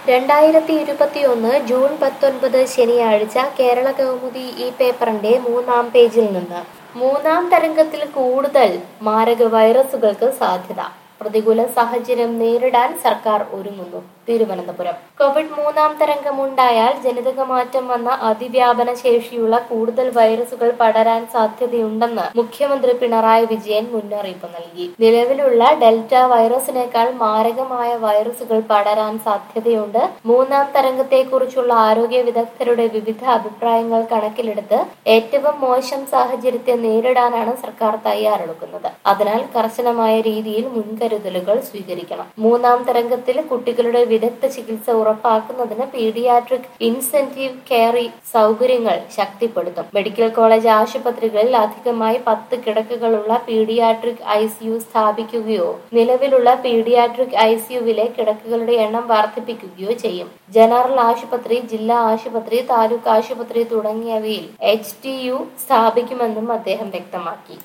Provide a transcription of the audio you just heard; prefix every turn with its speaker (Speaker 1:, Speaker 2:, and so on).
Speaker 1: രണ്ടായിരത്തി ഇരുപത്തിയൊന്ന് ജൂൺ പത്തൊൻപത് ശനിയാഴ്ച കേരള കൗമുദി ഈ പേപ്പറിന്റെ മൂന്നാം പേജിൽ നിന്ന് മൂന്നാം തരംഗത്തിൽ കൂടുതൽ മാരക വൈറസുകൾക്ക് സാധ്യത പ്രതികൂല സാഹചര്യം നേരിടാൻ സർക്കാർ ഒരുങ്ങുന്നു തിരുവനന്തപുരം കോവിഡ് മൂന്നാം തരംഗം ഉണ്ടായാൽ ജനിതക മാറ്റം വന്ന അതിവ്യാപന ശേഷിയുള്ള കൂടുതൽ വൈറസുകൾ പടരാൻ സാധ്യതയുണ്ടെന്ന് മുഖ്യമന്ത്രി പിണറായി വിജയൻ മുന്നറിയിപ്പ് നൽകി നിലവിലുള്ള ഡെൽറ്റ വൈറസിനേക്കാൾ മാരകമായ വൈറസുകൾ പടരാൻ സാധ്യതയുണ്ട് മൂന്നാം തരംഗത്തെക്കുറിച്ചുള്ള ആരോഗ്യ വിദഗ്ധരുടെ വിവിധ അഭിപ്രായങ്ങൾ കണക്കിലെടുത്ത് ഏറ്റവും മോശം സാഹചര്യത്തെ നേരിടാനാണ് സർക്കാർ തയ്യാറെടുക്കുന്നത് അതിനാൽ കർശനമായ രീതിയിൽ മുൻകരുതലുകൾ സ്വീകരിക്കണം മൂന്നാം തരംഗത്തിൽ കുട്ടികളുടെ വിദഗ്ധ ചികിത്സ ഉറപ്പാക്കുന്നതിന് പീഡിയാട്രിക് ഇൻസെന്റീവ് കെയർ സൗകര്യങ്ങൾ ശക്തിപ്പെടുത്തും മെഡിക്കൽ കോളേജ് ആശുപത്രികളിൽ അധികമായി പത്ത് കിടക്കകളുള്ള പീഡിയാട്രിക് ഐ സിയു സ്ഥാപിക്കുകയോ നിലവിലുള്ള പീഡിയാട്രിക് ഐ സിയുവിലെ കിടക്കകളുടെ എണ്ണം വർദ്ധിപ്പിക്കുകയോ ചെയ്യും ജനറൽ ആശുപത്രി ജില്ലാ ആശുപത്രി താലൂക്ക് ആശുപത്രി തുടങ്ങിയവയിൽ എച്ച് ടി യു സ്ഥാപിക്കുമെന്നും അദ്ദേഹം വ്യക്തമാക്കി